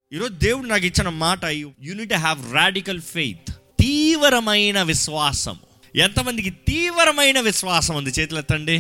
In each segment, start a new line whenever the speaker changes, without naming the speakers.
ఈరోజు దేవుడు నాకు ఇచ్చిన మాట యూనిట్ హ్యావ్ రాడికల్ ఫెయిత్ తీవ్రమైన విశ్వాసం ఎంతమందికి తీవ్రమైన విశ్వాసం ఉంది చేతులు ఎత్తండి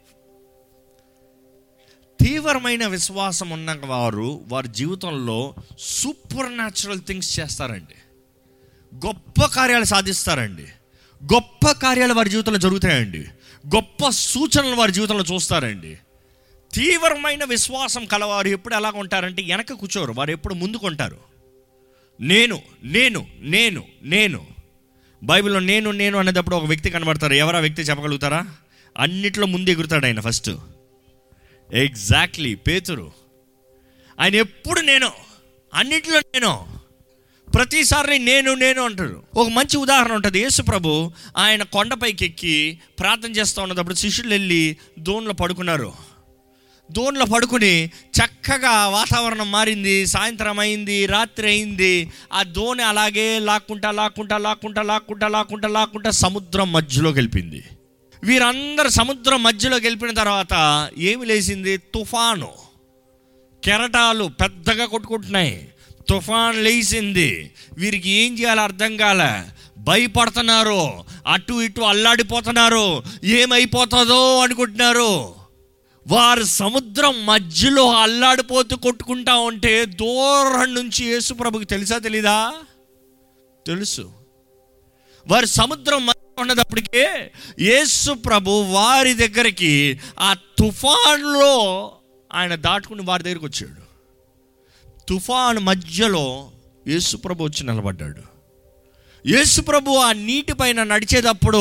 తీవ్రమైన విశ్వాసం ఉన్న వారు వారి జీవితంలో సూపర్ న్యాచురల్ థింగ్స్ చేస్తారండి గొప్ప కార్యాలు సాధిస్తారండి గొప్ప కార్యాలు వారి జీవితంలో జరుగుతాయండి గొప్ప సూచనలు వారి జీవితంలో చూస్తారండి తీవ్రమైన విశ్వాసం కలవారు ఎప్పుడు ఎలా ఉంటారంటే వెనక కూర్చోరు వారు ఎప్పుడు ముందుకుంటారు నేను నేను నేను నేను బైబిల్లో నేను నేను అనేటప్పుడు ఒక వ్యక్తి కనబడతారు ఎవరా వ్యక్తి చెప్పగలుగుతారా అన్నిట్లో ముందు ఎగురుతాడు ఆయన ఫస్ట్ ఎగ్జాక్ట్లీ పేతురు ఆయన ఎప్పుడు నేను అన్నిట్లో నేను ప్రతిసారి నేను నేను అంటాడు ఒక మంచి ఉదాహరణ ఉంటుంది యేసు ప్రభు ఆయన కొండపైకి ఎక్కి ప్రార్థన చేస్తూ ఉన్నప్పుడు శిష్యులు వెళ్ళి దోన్లో పడుకున్నారు దోన్లో పడుకుని చక్కగా వాతావరణం మారింది సాయంత్రం అయింది రాత్రి అయింది ఆ దోణి అలాగే లాక్కుంటా లాక్కుంటా లాక్కుంటా లాక్కుంటా లాక్కుంటా లాక్కుంటా సముద్రం మధ్యలో గెలిపింది వీరందరూ సముద్రం మధ్యలో గెలిపిన తర్వాత ఏమి లేచింది తుఫాను కెరటాలు పెద్దగా కొట్టుకుంటున్నాయి తుఫాన్ లేచింది వీరికి ఏం చేయాలో అర్థం కాలే భయపడుతున్నారు అటు ఇటు అల్లాడిపోతున్నారు ఏమైపోతుందో అనుకుంటున్నారు వారు సముద్రం మధ్యలో అల్లాడిపోతూ కొట్టుకుంటా ఉంటే దూరం నుంచి యేసుప్రభుకి తెలుసా తెలీదా తెలుసు వారి సముద్రం మధ్య ఉన్నదప్పటికే యేసు ప్రభు వారి దగ్గరికి ఆ తుఫాన్లో ఆయన దాటుకుని వారి దగ్గరికి వచ్చాడు తుఫాన్ మధ్యలో యేసు ప్రభు వచ్చి నిలబడ్డాడు యేసు ప్రభు ఆ నీటి పైన నడిచేటప్పుడు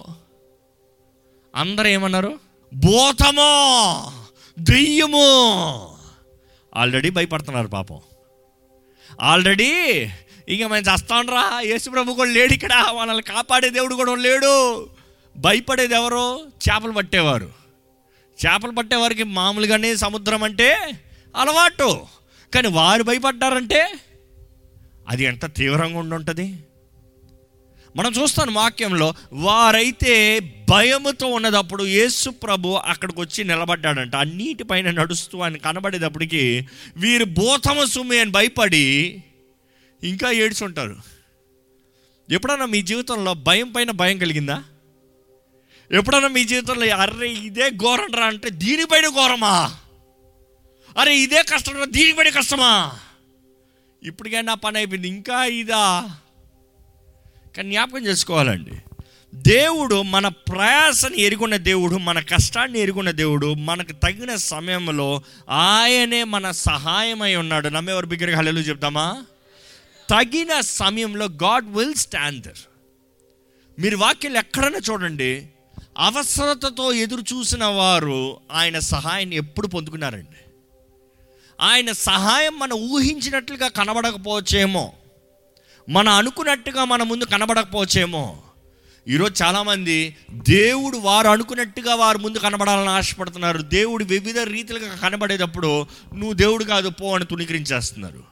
అందరూ ఏమన్నారు భూతమో దెయ్యము ఆల్రెడీ భయపడుతున్నారు పాపం ఆల్రెడీ ఇక మేము చస్తాండ్రా యేసు ప్రభు కూడా లేడు ఇక్కడ మనల్ని కాపాడే దేవుడు కూడా లేడు భయపడేది ఎవరు చేపలు పట్టేవారు చేపలు పట్టేవారికి మామూలుగానే సముద్రం అంటే అలవాటు కానీ వారు భయపడ్డారంటే అది ఎంత తీవ్రంగా ఉండి ఉంటుంది మనం చూస్తాను వాక్యంలో వారైతే భయముతో ఉన్నదప్పుడు యేసు ప్రభు అక్కడికి వచ్చి నిలబడ్డాడంట ఆ నీటి పైన నడుస్తూ ఆయన కనబడేటప్పటికి వీరు భూతమ సుమి అని భయపడి ఇంకా ఏడ్చుంటారు ఎప్పుడన్నా మీ జీవితంలో భయం పైన భయం కలిగిందా ఎప్పుడన్నా మీ జీవితంలో అర్రే ఇదే ఘోరం రా అంటే దీనిపైన ఘోరమా అరే ఇదే కష్టం రా దీనిపైన కష్టమా ఇప్పటికే నా పని అయిపోయింది ఇంకా ఇదా కానీ జ్ఞాపకం చేసుకోవాలండి దేవుడు మన ప్రయాసని ఎరుగున్న దేవుడు మన కష్టాన్ని ఎరుగున్న దేవుడు మనకు తగిన సమయంలో ఆయనే మన సహాయమై ఉన్నాడు నమ్మేవారు బిగ్గరగా హల్లెలూయా చెప్తామా తగిన సమయంలో గాడ్ విల్ స్టాండ్ దర్ మీరు వాక్యాలు ఎక్కడైనా చూడండి అవసరతతో ఎదురు చూసిన వారు ఆయన సహాయాన్ని ఎప్పుడు పొందుకున్నారండి ఆయన సహాయం మనం ఊహించినట్లుగా కనబడకపోవచ్చేమో మన అనుకున్నట్టుగా మన ముందు కనబడకపోవచ్చేమో ఈరోజు చాలామంది దేవుడు వారు అనుకున్నట్టుగా వారు ముందు కనబడాలని ఆశపడుతున్నారు దేవుడు వివిధ రీతిలుగా కనబడేటప్పుడు నువ్వు దేవుడు కాదు పో అని తుణీకరించేస్తున్నారు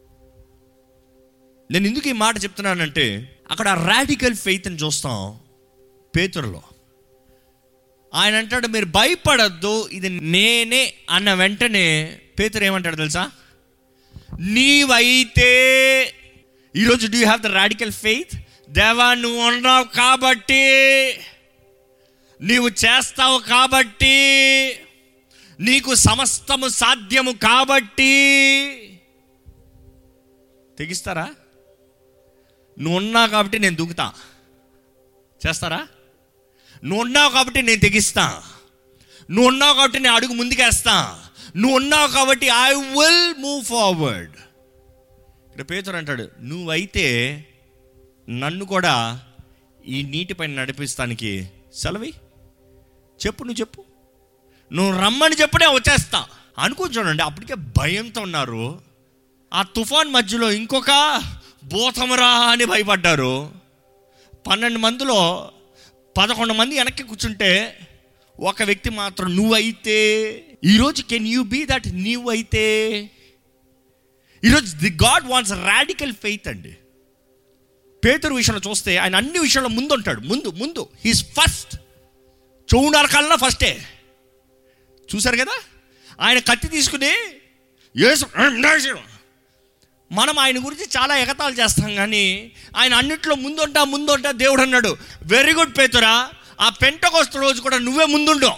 నేను ఎందుకు ఈ మాట చెప్తున్నానంటే అక్కడ రాడికల్ ఫెయిత్ని చూస్తాం పేతురులో ఆయన అంటాడు మీరు భయపడద్దు ఇది నేనే అన్న వెంటనే పేతురు ఏమంటాడు తెలుసా నీవైతే ఈరోజు do have the radical faith దేవా నువ్వు ఉన్నావు కాబట్టి నీవు చేస్తావు కాబట్టి నీకు సమస్తము సాధ్యము కాబట్టి తెగిస్తారా నువ్వు ఉన్నావు కాబట్టి నేను దూకుతా చేస్తారా నువ్వు ఉన్నావు కాబట్టి నేను తెగిస్తా నువ్వు ఉన్నావు కాబట్టి నేను అడుగు ముందుకేస్తా నువ్వు ఉన్నావు కాబట్టి ఐ విల్ మూవ్ ఫార్వర్డ్ ఇక్కడ పేతురు అంటాడు నువ్వైతే నన్ను కూడా ఈ నీటిపైన నడిపిస్తానికి సెలవి చెప్పు నువ్వు చెప్పు నువ్వు రమ్మని చెప్పు నేను వచ్చేస్తా అనుకుని చూడండి అప్పటికే భయంతో ఉన్నారు ఆ తుఫాన్ మధ్యలో ఇంకొక భూతమరా అని భయపడ్డారు పన్నెండు మందిలో పదకొండు మంది వెనక్కి కూర్చుంటే ఒక వ్యక్తి మాత్రం నువ్వైతే ఈరోజు కెన్ యూ బీ దట్ నువ్వైతే ఈరోజు the god wants radical faith అండి పేతురు విషయంలో చూస్తే ఆయన అన్ని విషయాల్లో ముందు ఉంటాడు ముందు ముందు హీస్ ఫస్ట్ చౌనాల కల్లా ఫస్టే చూశారు కదా ఆయన కత్తి తీసుకుని యేసు మనం ఆయన గురించి చాలా ఎగతాలు చేస్తాం కానీ ఆయన అన్నిట్లో ముందుంటా ముందుంటా దేవుడు అన్నాడు వెరీ గుడ్ పేతురా ఆ పెంటకొస్త రోజు కూడా నువ్వే ముందుండు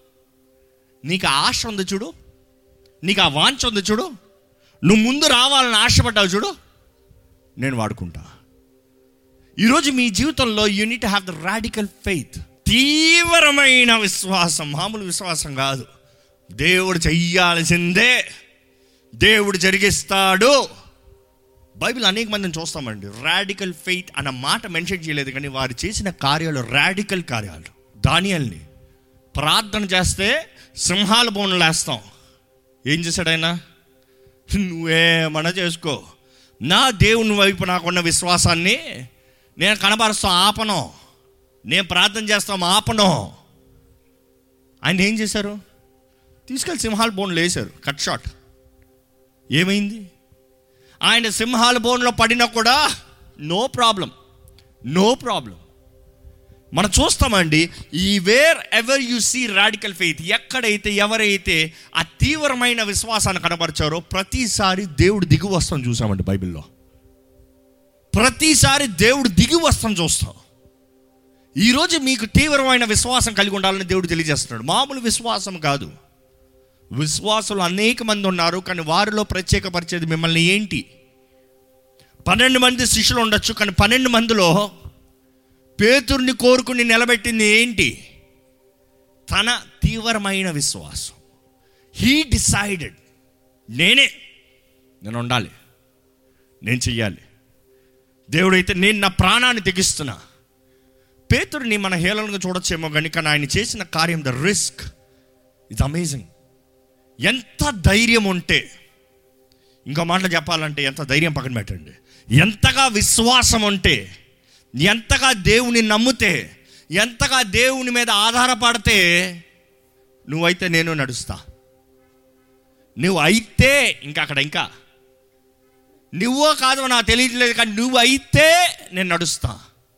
నీకు ఆ ఆశ ఉంది చూడు నీకు ఆ వాంఛ ఉంది చూడు నువ్వు ముందు రావాలని ఆశపడ్డావు చూడు నేను వాడుకుంటా ఈరోజు మీ జీవితంలో you need have the radical faith తీవ్రమైన విశ్వాసం మామూలు విశ్వాసం కాదు దేవుడు చెయ్యాల్సిందే దేవుడు జరిగిస్తాడు బైబిల్ అనేక మందిని చూస్తామండి రాడికల్ ఫెయిత్ అన్న మాట మెన్షన్ చేయలేదు కానీ వారు చేసిన కార్యాలు రాడికల్ కార్యాలు దానియల్ని ప్రార్థన చేస్తే సింహాల బోన్లు వేస్తాం ఏం చేశాడు ఆయన నువ్వేమన్నా చేసుకో నా దేవుని వైపు నాకున్న విశ్వాసాన్ని నేను కనబరుస్తాం ఆపను నేను ప్రార్థన చేస్తాం ఆపను ఆయన ఏం చేశారు తీసుకెళ్ళి సింహాల బోన్లు వేశారు కట్ షాట్ ఏమైంది ఆయన సింహాల బోన్లో పడినా కూడా నో ప్రాబ్లం నో ప్రాబ్లం మనం చూస్తామండి ఈ wherever you see radical faith ఎక్కడైతే ఎవరైతే ఆ తీవ్రమైన విశ్వాసాన్ని కనబరిచారో ప్రతిసారి దేవుడు దిగు వస్తాం చూసామండి బైబిల్లో ప్రతిసారి దేవుడు దిగి వస్తాం చూస్తాం ఈరోజు మీకు తీవ్రమైన విశ్వాసం కలిగి ఉండాలని దేవుడు తెలియజేస్తున్నాడు మామూలు విశ్వాసం కాదు విశ్వాసులు అనేక మంది ఉన్నారు కానీ వారిలో ప్రత్యేకపరిచేది మిమ్మల్ని ఏంటి పన్నెండు మంది శిష్యులు ఉండొచ్చు కానీ పన్నెండు మందిలో పేతుర్ని కోరుకుని నిలబెట్టింది ఏంటి తన తీవ్రమైన విశ్వాసం హీ డిసైడెడ్ నేనే నేను ఉండాలి నేను చెయ్యాలి దేవుడైతే నేను నా ప్రాణాన్ని తెగిస్తున్నా పేతుడిని మన హేళనగా చూడొచ్చేమో కానీ కానీ ఆయన చేసిన కార్యం ద రిస్క్ ఇట్స్ అమేజింగ్ ఎంత ధైర్యం ఉంటే ఇంకో మాటలు చెప్పాలంటే ఎంత ధైర్యం పక్కన పెట్టండి ఎంతగా విశ్వాసం ఉంటే ఎంతగా దేవుని నమ్మితే ఎంతగా దేవుని మీద ఆధారపడితే నువ్వైతే నేను నడుస్తా నువ్వు అయితే ఇంకా అక్కడ ఇంకా నువ్వో కాదో నాకు తెలియట్లేదు కానీ నువ్వు అయితే నేను నడుస్తా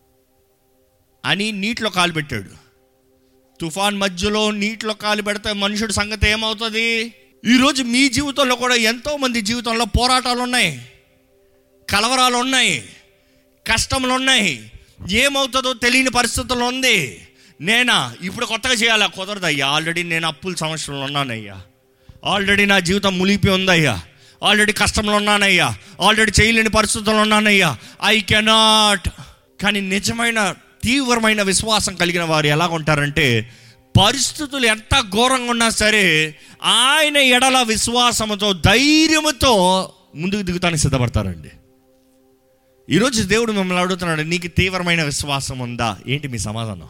అని నీటిలో కాలు పెట్టాడు తుఫాన్ మధ్యలో నీటిలో కాలు పెడితే మనుషుడి సంగతి ఏమవుతుంది ఈరోజు మీ జీవితంలో కూడా ఎంతో మంది జీవితంలో పోరాటాలు ఉన్నాయి కలవరాలు ఉన్నాయి కష్టములు ఉన్నాయి ఏమవుతుందో తెలియని పరిస్థితుల్లో ఉంది నేనా ఇప్పుడు కొత్తగా చేయాలా కుదరదు అయ్యా ఆల్రెడీ నేను అప్పుల సమస్యలు ఉన్నానయ్యా ఆల్రెడీ నా జీవితం ములిపి ఉందయ్యా ఆల్రెడీ కష్టంలో ఉన్నానయ్యా ఆల్రెడీ చేయలేని పరిస్థితుల్లో ఉన్నానయ్యా ఐ కెనాట్ కానీ నిజమైన తీవ్రమైన విశ్వాసం కలిగిన వారు ఎలా ఉంటారంటే పరిస్థితులు ఎంత ఘోరంగా ఉన్నా సరే ఆయన ఎడల విశ్వాసముతో ధైర్యముతో ముందుకు దిగుతానికి సిద్ధపడతారండి ఈరోజు దేవుడు మిమ్మల్ని అడుగుతున్నాడు నీకు తీవ్రమైన విశ్వాసం ఉందా ఏంటి మీ సమాధానం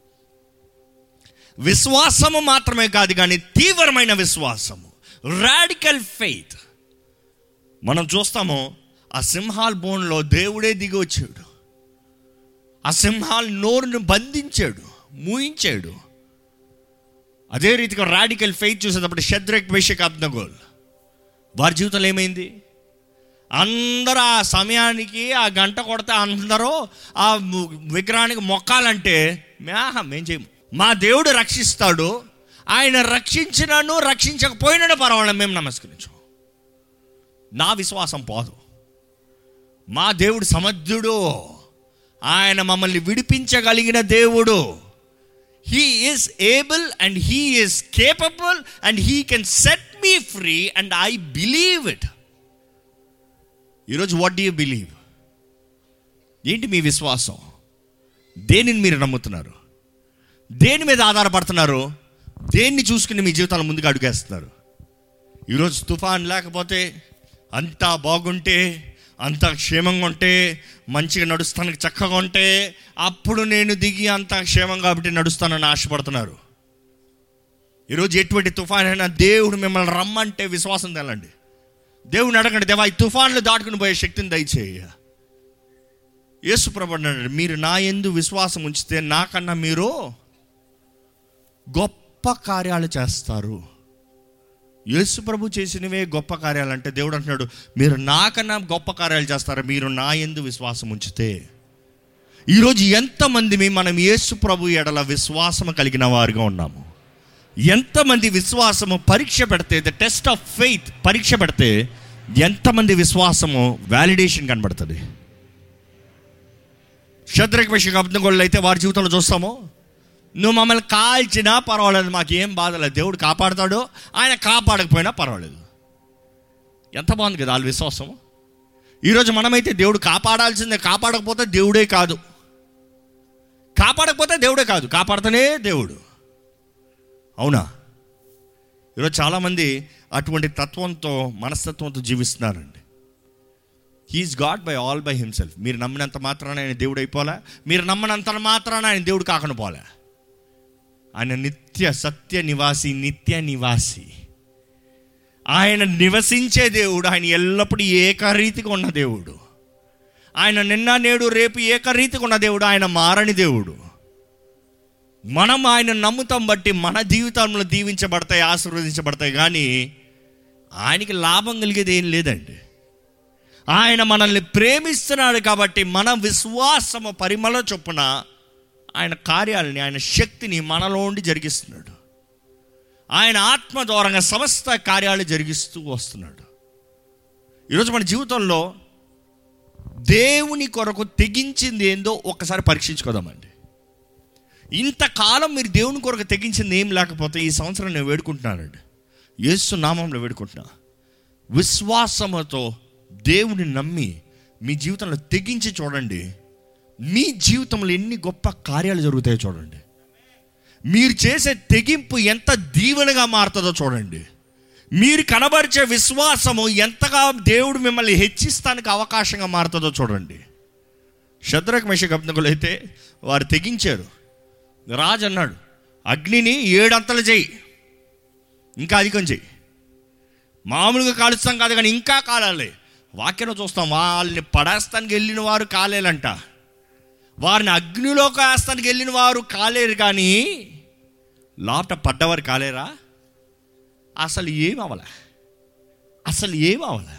విశ్వాసము మాత్రమే కాదు కానీ తీవ్రమైన విశ్వాసము రాడికల్ ఫెయిత్ మనం చూస్తాము ఆ సింహాల్ బోన్లో దేవుడే దిగి వచ్చాడు ఆ సింహాల్ నోరును బంధించాడు మూయించాడు అదే రీతిగా రాడికల్ ఫెయిత్ చూసేటప్పుడు షద్రక్ వేషక్ అబ్నగోల్ వారి జీవితంలో ఏమైంది అందరూ ఆ సమయానికి ఆ గంట కొడితే అందరూ ఆ ము- విగ్రహానికి మొక్కాలంటే మేహం మేం చేయము మా దేవుడు రక్షిస్తాడు ఆయన రక్షించినను రక్షించకపోయినా పర్వాలేదు మేము నమస్కరించాం నా విశ్వాసం పోదు మా దేవుడు సమర్థుడు ఆయన మమ్మల్ని విడిపించగలిగిన దేవుడు he is able and he is capable and he can set me free and I believe it ఈరోజు వాట్ డూ యూ బిలీవ్ ఏంటి మీ విశ్వాసం దేనిని మీరు నమ్ముతున్నారు దేని మీద ఆధారపడుతున్నారు దేన్ని చూసుకుని మీ జీవితాలు ముందుకు అడుగేస్తున్నారు ఈరోజు తుఫాన్ లేకపోతే అంతా బాగుంటే అంతా క్షేమంగా ఉంటే మంచిగా నడుస్తానికి చక్కగా ఉంటే అప్పుడు నేను దిగి అంతా క్షేమం కాబట్టి నడుస్తానని ఆశపడుతున్నారు ఈరోజు ఎటువంటి తుఫాన్ అయినా దేవుడు మిమ్మల్ని రమ్మంటే విశ్వాసం తెలండి దేవుని అడగండి దేవా ఈ తుఫాన్లు దాటుకుని పోయే శక్తిని దయచేయ యేసు ప్రభు అన్నాడు మీరు నా ఎందు విశ్వాసం ఉంచితే నాకన్నా మీరు గొప్ప కార్యాలు చేస్తారు యేసు ప్రభు చేసినవే గొప్ప కార్యాలు అంటే దేవుడు అంటున్నాడు మీరు నాకన్నా గొప్ప కార్యాలు చేస్తారు మీరు నా ఎందు విశ్వాసం ఉంచితే ఈరోజు ఎంతమంది మీ మనం యేసు ప్రభు ఎడల విశ్వాసం కలిగిన వారుగా ఉన్నాము ఎంతమంది విశ్వాసము పరీక్ష పెడితే ద టెస్ట్ ఆఫ్ ఫెయిత్ పరీక్ష పెడితే ఎంతమంది విశ్వాసము వ్యాలిడేషన్ కనబడుతుంది శత్రుక్ విషయం అయితే వారి జీవితంలో చూస్తాము నువ్వు మమ్మల్ని కాల్చినా పర్వాలేదు మాకు ఏం బాధలేదు దేవుడు కాపాడుతాడు ఆయన కాపాడకపోయినా పర్వాలేదు ఎంత బాగుంది కదా వాళ్ళ విశ్వాసం ఈరోజు మనమైతే దేవుడు కాపాడాల్సిందే కాపాడకపోతే దేవుడే కాదు కాపాడకపోతే దేవుడే కాదు కాపాడుతూనే దేవుడు అవునా ఈరోజు చాలామంది అటువంటి తత్వంతో మనస్తత్వంతో జీవిస్తున్నారండి he is god by all by himself మీరు నమ్మినంత మాత్రాన ఆయన దేవుడు అయిపోలే మీరు నమ్మనంత మాత్రాన ఆయన దేవుడు కాకుండా పోలే ఆయన నిత్య సత్య నివాసి నిత్య నివాసి ఆయన నివసించే దేవుడు ఆయన ఎల్లప్పుడూ ఏకరీతిగా ఉన్న దేవుడు ఆయన నిన్న నేడు రేపు ఏకరీతిగా ఉన్న దేవుడు ఆయన మారని దేవుడు మనం ఆయన నమ్ముతాం బట్టి మన జీవితంలో దీవించబడతాయి ఆశీర్వదించబడతాయి కానీ ఆయనకి లాభం కలిగేది ఏం లేదండి ఆయన మనల్ని ప్రేమిస్తున్నాడు కాబట్టి మన విశ్వాసము పరిమళ చొప్పున ఆయన కార్యాలని ఆయన శక్తిని మనలో ఉండి జరిగిస్తున్నాడు ఆయన ఆత్మ ద్వారంగా సమస్త కార్యాలు జరిగిస్తూ వస్తున్నాడు ఈరోజు మన జీవితంలో దేవుని కొరకు తెగించింది ఏందో ఒక్కసారి పరీక్షించుకోదామండి ఇంతకాలం మీరు దేవుని కొరకు తెగించింది ఏం లేకపోతే ఈ సంవత్సరం నేను వేడుకుంటున్నానండి యేసు నామంలో వేడుకుంటున్నా విశ్వాసముతో దేవుని నమ్మి మీ జీవితంలో తెగించి చూడండి మీ జీవితంలో ఎన్ని గొప్ప కార్యాలు జరుగుతాయో చూడండి మీరు చేసే తెగింపు ఎంత దీవెనగా మారుతుందో చూడండి మీరు కనబరిచే విశ్వాసము ఎంతగా దేవుడు మిమ్మల్ని హెచ్చిస్తానికి అవకాశంగా మారుతుందో చూడండి శత్రుఘ్ మెషగబ్నకులు అయితే వారు తెగించారు రాజు అన్నాడు అగ్నిని ఏడంతలు చేయి ఇంకా అధికం చేయి మామూలుగా కాలుస్తాం కాదు కానీ ఇంకా కాలాలి వాక్యం చూస్తాం వాళ్ళని పడేస్తానికి వెళ్ళిన వారు కాలేలంట వారిని అగ్నిలో కాస్తానికి వెళ్ళిన వారు కాలేరు కానీ లోపట పడ్డవారు కాలేరా అసలు ఏం అవల అసలు ఏం అవల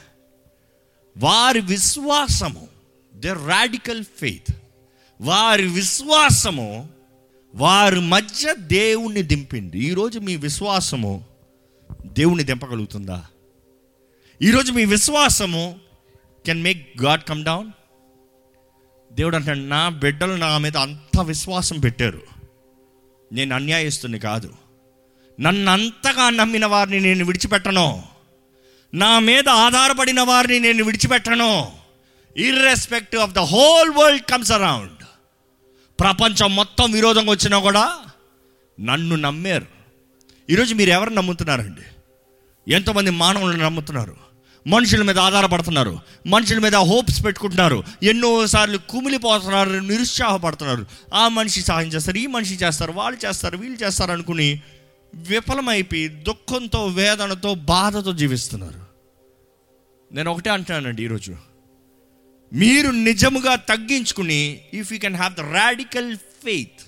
వారి విశ్వాసము ద రాడికల్ ఫెయిత్ వారి విశ్వాసము వారి మధ్య దేవుణ్ణి దింపింది ఈరోజు మీ విశ్వాసము దేవుణ్ణి దింపగలుగుతుందా ఈరోజు మీ విశ్వాసము can make God come down దేవుడు అంటాడు నా బిడ్డలు నా మీద అంత విశ్వాసం పెట్టారు నేను అన్యాయస్తుని కాదు నన్ను అంతగా నమ్మిన వారిని నేను విడిచిపెట్టను నా మీద ఆధారపడిన వారిని నేను విడిచిపెట్టను irrespective of the whole world comes around ప్రపంచం మొత్తం విరోధంగా వచ్చినా కూడా నన్ను నమ్మారు ఈరోజు మీరు ఎవరు నమ్ముతున్నారండి ఎంతోమంది మానవులను నమ్ముతున్నారు మనుషుల మీద ఆధారపడుతున్నారు మనుషుల మీద హోప్స్ పెట్టుకుంటున్నారు ఎన్నోసార్లు కుమిలిపోతున్నారు నిరుత్సాహపడుతున్నారు ఆ మనిషి సహాయం చేస్తారు ఈ మనిషి చేస్తారు వాళ్ళు చేస్తారు వీళ్ళు చేస్తారు అనుకుని విఫలమైపోయి దుఃఖంతో వేదనతో బాధతో జీవిస్తున్నారు నేను ఒకటే అంటున్నానండి ఈరోజు మీరు నిజముగా తగ్గించుకుని if you can have the radical faith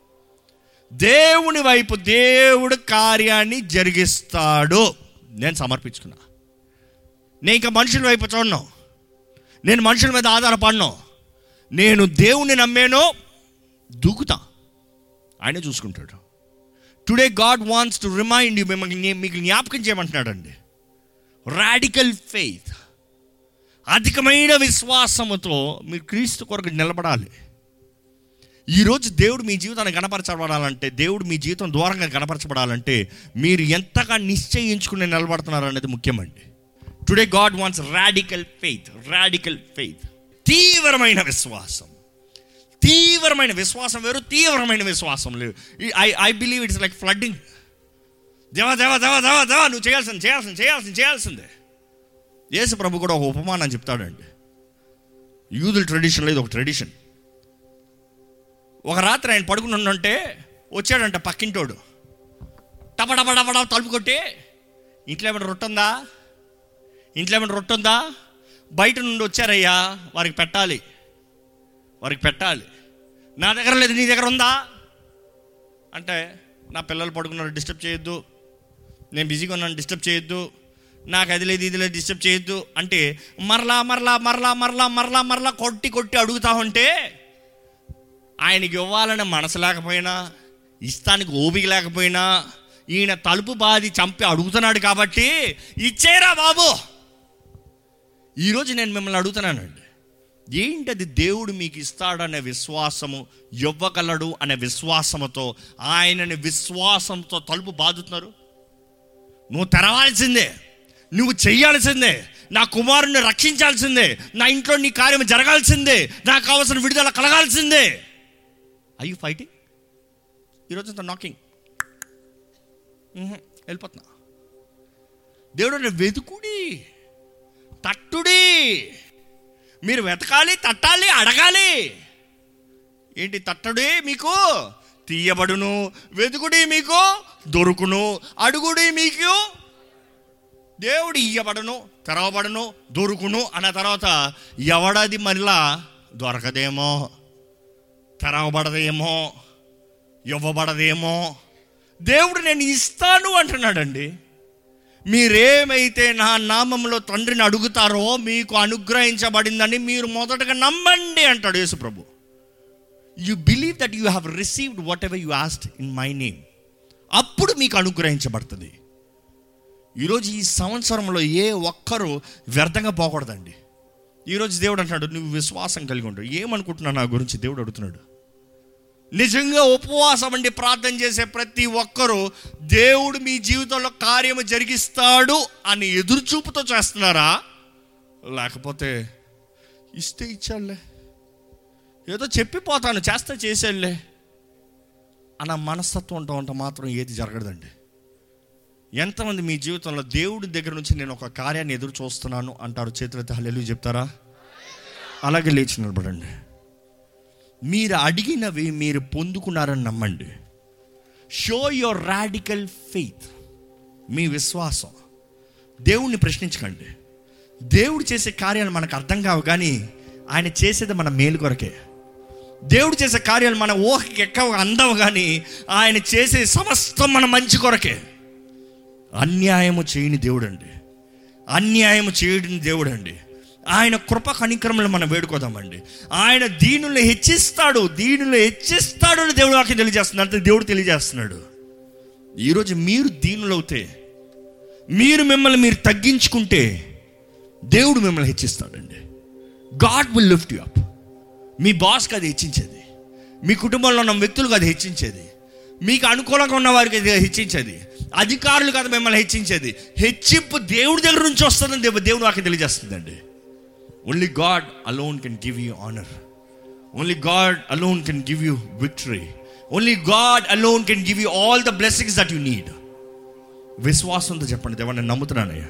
దేవుని వైపు దేవుడు కార్యాన్ని జరిగిస్తాడు నేను సమర్పించుకున్నా నేను ఇంకా మనుషుల వైపు చూడను నేను మనుషుల మీద ఆధారపడను నేను దేవుని నమ్మేనో దూకుతా ఆయనే చూసుకుంటాడు today God wants to remind you మిమ్మల్ని మీకు జ్ఞాపకం చేయమంటున్నాడండి రాడికల్ ఫెయిత్ అధికమైన విశ్వాసముతో మీరు క్రీస్తు కొరకు నిలబడాలి ఈరోజు దేవుడు మీ జీవితాన్ని గణపరచబడాలంటే దేవుడు మీ జీవితం ద్వారంగా గణపరచబడాలంటే మీరు ఎంతగా నిశ్చయించుకుని నిలబడుతున్నారు అనేది ముఖ్యమండి today God wants radical faith radical faith తీవ్రమైన విశ్వాసం తీవ్రమైన విశ్వాసం వేరు తీవ్రమైన విశ్వాసం లేదు I I believe it's like flooding దేవా దేవా దేవా దేవా దేవా నువ్వు చేయాల్సింది చేయాల్సింది చేయాల్సింది చేయాల్సిందే యేసు ప్రభు కూడా ఒక ఉపమానం చెప్తాడండి యూదుల ట్రెడిషన్లో ఇది ఒక ట్రెడిషన్ ఒక రాత్రి ఆయన పడుకుని ఉండంటే వచ్చాడంట పక్కింటోడు టప టప తలుపు కొట్టి ఇంట్లో ఏమైనా రొట్టుందా ఇంట్లో ఏమైనా రొట్టుందా బయట నుండి వచ్చారయ్యా వారికి పెట్టాలి వారికి పెట్టాలి నా దగ్గర లేదు నీ దగ్గర ఉందా అంటే నా పిల్లలు పడుకున్నారు డిస్టర్బ్ చేయొద్దు నేను బిజీగా ఉన్నాను డిస్టర్బ్ చేయొద్దు నాకు అది లేదు ఇది లేదు డిస్టర్బ్ చేయొద్దు అంటే మరలా మరలా మరలా మరలా మరలా మరలా కొట్టి కొట్టి అడుగుతా ఉంటే ఆయనకి ఇవ్వాలని మనసు లేకపోయినా ఇస్తానికి ఓపిక లేకపోయినా ఈయన తలుపు బాది చంపి అడుగుతున్నాడు కాబట్టి ఇచ్చేరా బాబు ఈరోజు నేను మిమ్మల్ని అడుగుతున్నానండి ఏంటది దేవుడు మీకు ఇస్తాడనే విశ్వాసము ఇవ్వగలడు అనే విశ్వాసముతో ఆయనని విశ్వాసంతో తలుపు బాదుతున్నారు నువ్వు తెరవాల్సిందే నువ్వు చెయ్యాల్సిందే నా కుమారుని రక్షించాల్సిందే నా ఇంట్లో నీ కార్యం జరగాల్సిందే నాకు కావాల్సిన విడుదల కలగాల్సిందే ఐ యు ఫైటింగ్ ఈరోజు అంత నాకింగ్ వెళ్ళిపోతున్నా దేవుడు నన్ను వెతుకుడి తట్టుడి మీరు వెతకాలి తట్టాలి అడగాలి ఏంటి తట్టడే మీకు తీయబడును వెతుకుడి మీకు దొరుకును అడుగుడి మీకు దేవుడు ఇయ్యబడును తెరవబడును దొరుకును అన్న తర్వాత ఎవడది మళ్ళా దొరకదేమో తెరవబడదేమో ఇవ్వబడదేమో దేవుడు నేను ఇస్తాను అంటున్నాడండి మీరేమైతే నా నామంలో తండ్రిని అడుగుతారో మీకు అనుగ్రహించబడిందని మీరు మొదటగా నమ్మండి అంటాడు యేసు ప్రభు you believe that you have received whatever you asked in my name అప్పుడు మీకు అనుగ్రహించబడుతుంది ఈరోజు ఈ సంవత్సరంలో ఏ ఒక్కరూ వ్యర్థంగా పోకూడదండి ఈరోజు దేవుడు అంటున్నాడు నువ్వు విశ్వాసం కలిగి ఉంటావు ఏమనుకుంటున్నావు నా గురించి దేవుడు అడుగుతున్నాడు నిజంగా ఉపవాసం అండి ప్రార్థన చేసే ప్రతి ఒక్కరూ దేవుడు మీ జీవితంలో కార్యము జరిగిస్తాడు అని ఎదురుచూపుతో చేస్తున్నారా లేకపోతే ఇస్తే ఇచ్చాడులే ఏదో చెప్పిపోతాను చేస్తే చేసేళ్ళే అన్న మనస్తత్వంతో ఉంటే మాత్రం ఏది జరగదండి ఎంతమంది మీ జీవితంలో దేవుడి దగ్గర నుంచి నేను ఒక కార్యాన్ని ఎదురు చూస్తున్నాను అంటారు చేతులైతే హల్లెలు చెప్తారా అలాగే లేచి నిలబడండి మీరు అడిగినవి మీరు పొందుకున్నారని నమ్మండి షో యువర్ రాడికల్ ఫెయిత్ మీ విశ్వాసం దేవుణ్ణి ప్రశ్నించకండి దేవుడు చేసే కార్యాలు మనకు అర్థం కావు కానీ ఆయన చేసేది మన మేలు కొరకే దేవుడు చేసే కార్యాలు మన ఊహకి ఎక్కువ అందవు కానీ ఆయన చేసే సమస్తం మన మంచి కొరకే అన్యాయము చేయని దేవుడు అండి అన్యాయము చేయని దేవుడు అండి ఆయన కృప కనిక్రమలు మనం వేడుకోదామండి ఆయన దీనుల్ని హెచ్చిస్తాడు దీనులు హెచ్చిస్తాడు అని దేవుడు వాక్యం తెలియజేస్తున్నాడు అంటే దేవుడు తెలియజేస్తున్నాడు ఈరోజు మీరు దీనులవుతే మీరు మిమ్మల్ని మీరు తగ్గించుకుంటే దేవుడు మిమ్మల్ని హెచ్చిస్తాడండి God will lift you up మీ బాస్కి అది హెచ్చించేది మీ కుటుంబంలో ఉన్న వ్యక్తులకు అది హెచ్చించేది మీకు అనుకూలంగా ఉన్న వారికి అది హెచ్చించేది అధికారులు కాదు మిమ్మల్ని హెచ్చించేది హెచ్చింపు దేవుడి దగ్గర నుంచి వస్తుందని దేవు దేవుడు వాకి తెలియజేస్తుందండి only God alone can give you honour only God alone can give you victory only God alone can give you all the blessings that you need విశ్వాసంతో చెప్పండి దేవా నేను నమ్ముతున్నానయ్యా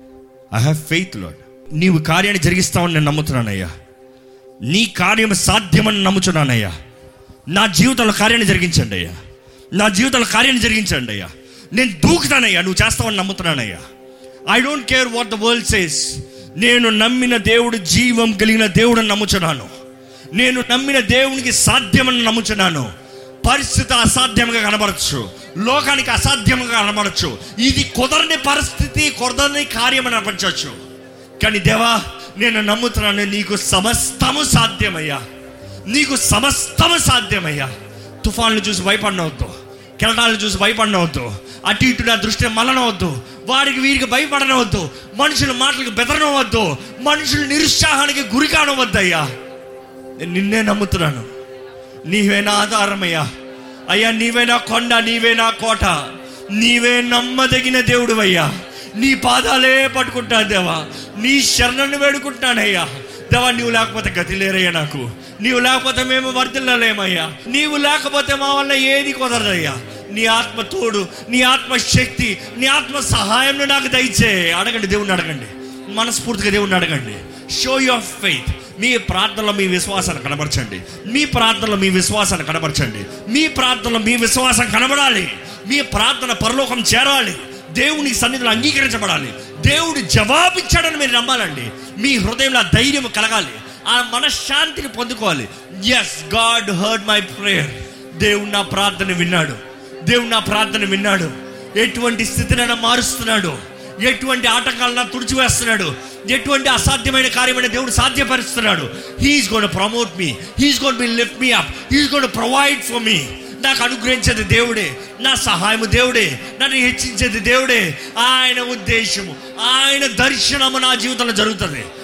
ఐ హ్యావ్ ఫెయిత్ లాడ్ నీవు కార్యాన్ని జరిగిస్తావని నేను నమ్ముతున్నానయ్యా నీ కార్యం సాధ్యమని నమ్ముతున్నానయ్యా నా జీవితంలో కార్యాన్ని జరిగించండి అయ్యా నా జీవితంలో కార్యాన్ని జరిగించండి అయ్యా నేను దూకుతానయ్యా నువ్వు చేస్తావని నమ్ముతున్నానయ్యా I don't care what the world says నేను నమ్మిన దేవుడు జీవం కలిగిన దేవుడని నమ్ముచున్నాను నేను నమ్మిన దేవునికి సాధ్యమని నమ్ముచున్నాను పరిస్థితి అసాధ్యంగా కనబడచ్చు లోకానికి అసాధ్యంగా కనబడచ్చు ఇది కుదరని పరిస్థితి కుదరని కార్యం అని అనిపించవచ్చు కానీ దేవా నేను నమ్ముతున్నాను నీకు సమస్తము సాధ్యమయ్యా నీకు సమస్తము సాధ్యమయ్యా తుఫాన్లు చూసి భయపడనవద్దు కెరటాలను చూసి భయపడనవద్దు అటు ఇటు నా దృష్టి మలనవద్దు వారికి వీరికి భయపడనవద్దు మనుషుల మాటలకు బెదరనవద్దు మనుషుల నిరుత్సాహానికి గురి కానవద్దయ్యా నేను నిన్నే నమ్ముతున్నాను నీవే నా ఆధారమయ్యా అయ్యా నీవే నా కొండ నీవే నా కోట నీవే నమ్మదగిన దేవుడు అయ్యా నీ పాదాలే పట్టుకుంటాను దేవా నీ శరణను వేడుకుంటానయ్యా దేవా నీవు లేకపోతే గతి లేరయ్యా నాకు నీవు లేకపోతే మేము వర్ధిల్లలేమయ్యా నీవు లేకపోతే మా వల్ల ఏది కుదరదయ్యా నీ ఆత్మ తోడు నీ ఆత్మ శక్తి నీ ఆత్మ సహాయం నాకు దయచే అడగండి దేవుణ్ణి అడగండి మనస్ఫూర్తిగా దేవుణ్ణి అడగండి షో యువర్ ఫెయిత్ మీ ప్రార్థనలో మీ విశ్వాసాన్ని కనబరచండి మీ ప్రార్థనలో మీ విశ్వాసాన్ని కనబరచండి మీ ప్రార్థనలో మీ విశ్వాసం కనబడాలి మీ ప్రార్థన పరలోకం చేరాలి దేవుని సన్నిధిలో అంగీకరించబడాలి దేవుడు జవాబిచ్చాడని మీరు నమ్మాలండి మీ హృదయంలో ఆ ధైర్యం కలగాలి ఆ మనశ్శాంతిని పొందుకోవాలి yes God heard my prayer దేవుడు నా ప్రార్థన విన్నాడు దేవుడు నా ప్రార్థన విన్నాడు ఎటువంటి స్థితినైనా మారుస్తున్నాడు ఎటువంటి ఆటంకాలను తుడిచివేస్తున్నాడు ఎటువంటి అసాధ్యమైన కార్యమైన దేవుడు సాధ్యపరుస్తున్నాడు he's gonna promote me he's gonna be lift me up he's gonna provide for me నాకు అనుగ్రహించేది దేవుడే నా సహాయము దేవుడే నన్ను హెచ్చించేది దేవుడే ఆయన ఉద్దేశము ఆయన దర్శనము నా జీవితంలో జరుగుతుంది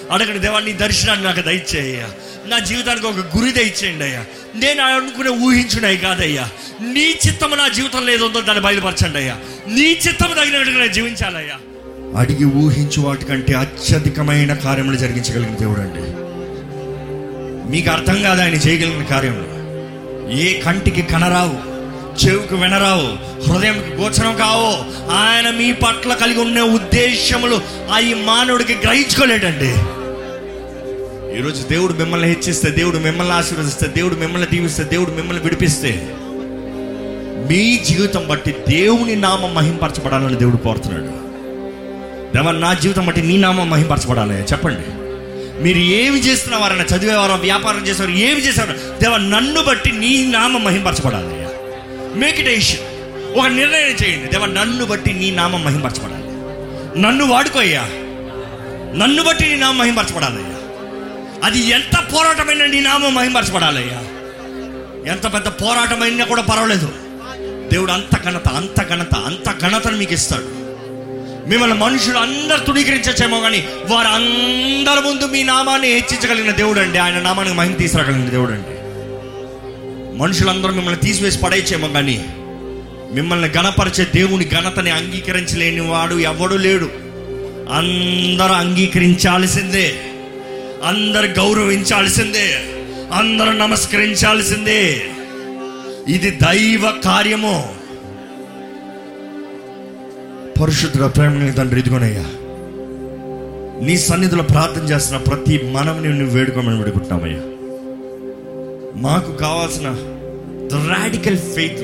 అడగండి దేవా నీ దర్శనాన్ని నాకు దయచేయ్యా నా జీవితానికి ఒక గురి దయచేయండి అయ్యా నేను అనుకునే ఊహించున్నాయి కాదయ్యా నీ చిత్తము నా జీవితంలో ఏదో ఉందో దాన్ని బయలుపరచండి అయ్యా నీ చిత్తము తగినట్టుగా నేను జీవించాలయ్యా అడిగి ఊహించు వాటికంటే అత్యధికమైన కార్యములు జరిగించగలిగిన దేవుడు అండి మీకు అర్థం కాదు ఆయన చేయగలిగిన కార్యములు ఏ కంటికి కనరావు చెవుకు వినరావు హృదయంకి గోచరం కావు ఆయన మీ పట్ల కలిగి ఉన్న ఉద్దేశములు ఆ ఈ మానవుడికి గ్రహించుకోలేడండి ఈరోజు దేవుడు మిమ్మల్ని హెచ్చిస్తే దేవుడు మిమ్మల్ని ఆశీర్వదిస్తే దేవుడు మిమ్మల్ని దీవిస్తే దేవుడు మిమ్మల్ని విడిపిస్తే మీ జీవితం బట్టి దేవుని నామం మహింపరచబడాలని దేవుడు కోరుతున్నాడు దేవా నా జీవితం బట్టి నీ నామం మహింపరచబడాలి చెప్పండి మీరు ఏమి చేస్తున్నవారన్నా చదివేవారు వ్యాపారం చేసేవారు ఏమి చేసేవారు దేవ నన్ను బట్టి నీ నామం మహింపరచబడాలి మేక్ ఇట్ ఏషన్ ఒక నిర్ణయం చేయండి దేవ నన్ను బట్టి నీ నామం మహింపరచబడాలి నన్ను వాడుకోయ్యా నన్ను బట్టి నీ నామం మహింపరచబడాలయ్యా అది ఎంత పోరాటమైనా నీ నామం మహింపరచబడాలయ్యా ఎంత పెద్ద పోరాటమైనా కూడా పర్వాలేదు దేవుడు అంత ఘనత అంత ఘనత అంత ఘనతను మీకు ఇస్తాడు మిమ్మల్ని మనుషులు అందరు తుణీకరించచ్చేమో కానీ వారు అందరి ముందు మీ నామాన్ని హెచ్చించగలిగిన దేవుడు అండి ఆయన నామానికి మహిమ తీసుకురాగలిగిన దేవుడు అండి మనుషులందరూ మిమ్మల్ని తీసివేసి పడేయచ్చేమో కానీ మిమ్మల్ని గణపరిచే దేవుని ఘనతని అంగీకరించలేని వాడు ఎవడు లేడు అందరూ అంగీకరించాల్సిందే అందరు గౌరవించాల్సిందే అందరూ నమస్కరించాల్సిందే ఇది దైవ కార్యము పరిశుద్ధుల ప్రేమ తండ్రి ఇదిగోనయ్యా నీ సన్నిధిలో ప్రార్థన చేస్తున్న ప్రతి మనవుని నువ్వు వేడుకోమని వేడుకుంటున్నామయ్యా మాకు కావాల్సిన ద రాడికల్ ఫెయిత్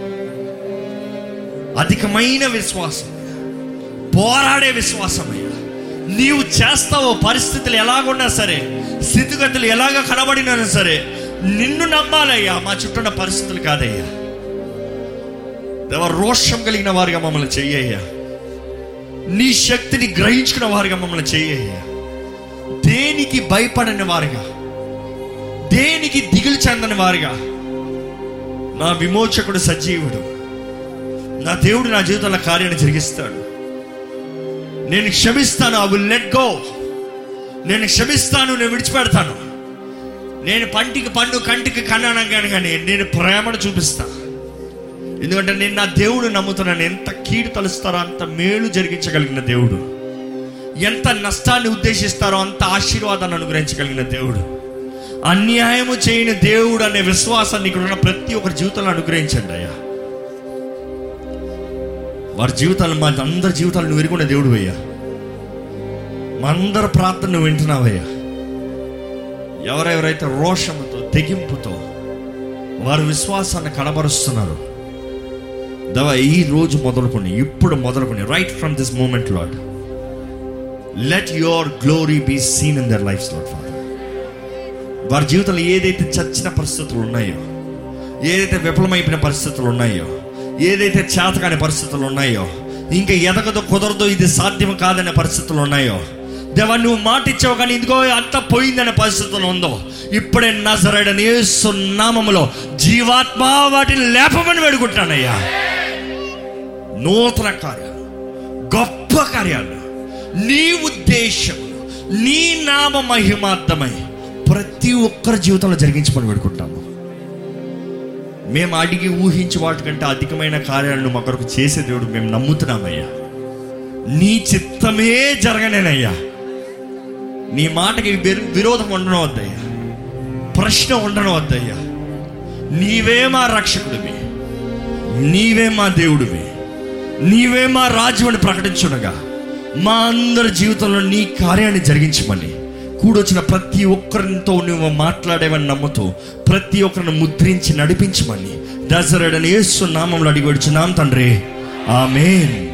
అధికమైన విశ్వాసం పోరాడే విశ్వాసం అయ్యా నీవు చేస్తావో పరిస్థితులు ఎలాగున్నా సరే స్థితిగతులు ఎలాగ కనబడినా సరే నిన్ను నమ్మాలయ్యా మా చుట్టూ పరిస్థితులు కాదయ్యా దేవ రోషం కలిగిన వారిగా మమ్మల్ని చెయ్యయ్యా నీ శక్తిని గ్రహించుకున్న వారిగా మమ్మల్ని చెయ్యయ్యా దేనికి భయపడని వారిగా దేనికి దిగులు చెందని వారిగా నా విమోచకుడు సజీవుడు నా దేవుడు నా జీవితంలో కార్యాన్ని జరిగిస్తాడు నేను క్షమిస్తాను ఐ విల్ లెట్ గో నేను క్షమిస్తాను నేను విడిచిపెడతాను నేను పంటికి పండు కంటికి కన్నాను కానీ నేను ప్రేమను చూపిస్తా ఎందుకంటే నేను నా దేవుడు నమ్ముతున్నాను ఎంత కీడు తలుస్తారో అంత మేలు జరిగించగలిగిన దేవుడు ఎంత నష్టాన్ని ఉద్దేశిస్తారో అంత ఆశీర్వాదాన్ని అనుగ్రహించగలిగిన దేవుడు అన్యాయము చేయని దేవుడు అనే విశ్వాసాన్ని ఇక్కడ ఉన్న ప్రతి ఒక్కరి జీవితంలో అనుగ్రహించండి అయ్యా వారి జీవితాలు మా అందరి జీవితాలు నువ్వు ఎరుగున్న దేవుడు అయ్యా మా అందరి ప్రార్థన నువ్వు వింటున్నావయ్యా ఎవరెవరైతే రోషముతో తెగింపుతో వారి విశ్వాసాన్ని కనబరుస్తున్నారు దవ ఈ రోజు మొదలుకొని ఇప్పుడు మొదలుకొని right from this moment Lord let your glory be seen in their life Lord Father వారి జీవితంలో ఏదైతే చచ్చిన పరిస్థితులు ఉన్నాయో ఏదైతే విఫలమైపోయిన పరిస్థితులు ఉన్నాయో ఏదైతే చేతకాని పరిస్థితులు ఉన్నాయో ఇంకా ఎదగదు కుదరదు ఇది సాధ్యం కాదనే పరిస్థితులు ఉన్నాయో దేవా నువ్వు మాట ఇచ్చావు కానీ ఇదిగో అంత పోయిందనే పరిస్థితులు ఉందో ఇప్పుడే నజరడని నామములో జీవాత్మ వాటిని లేపమని వేడుకుంటానయ్యా నూతన కార్యాలు గొప్ప కార్యాలు నీ ఉద్దేశం నీ నామ మహిమార్థమై ప్రతి ఒక్కరి జీవితంలో జరిగించమని వేడుకుంటాము మేము అడిగి ఊహించి వాటికంటే అధికమైన కార్యాలను మా కొరకు చేసే దేవుడు మేము నమ్ముతున్నామయ్యా నీ చిత్తమే జరగనేనయ్యా నీ మాటకి విరు- విరోధం ఉండడం వద్దయ్యా ప్రశ్న ఉండడం వద్దయ్యా నీవే మా రక్షకుడివి నీవే మా దేవుడివి నీవే మా రాజ్యం అని ప్రకటించుండగా మా అందరి జీవితంలో నీ కార్యాన్ని జరిగించమని కూడొచ్చిన ప్రతి ఒక్కరితో నువ్వు మాట్లాడేవని నమ్ముతూ ప్రతి ఒక్కరిని ముద్రించి నడిపించమని దసరడని యేసు నామంలో అడిగి వచ్చున్నాం తండ్రి ఆమెన్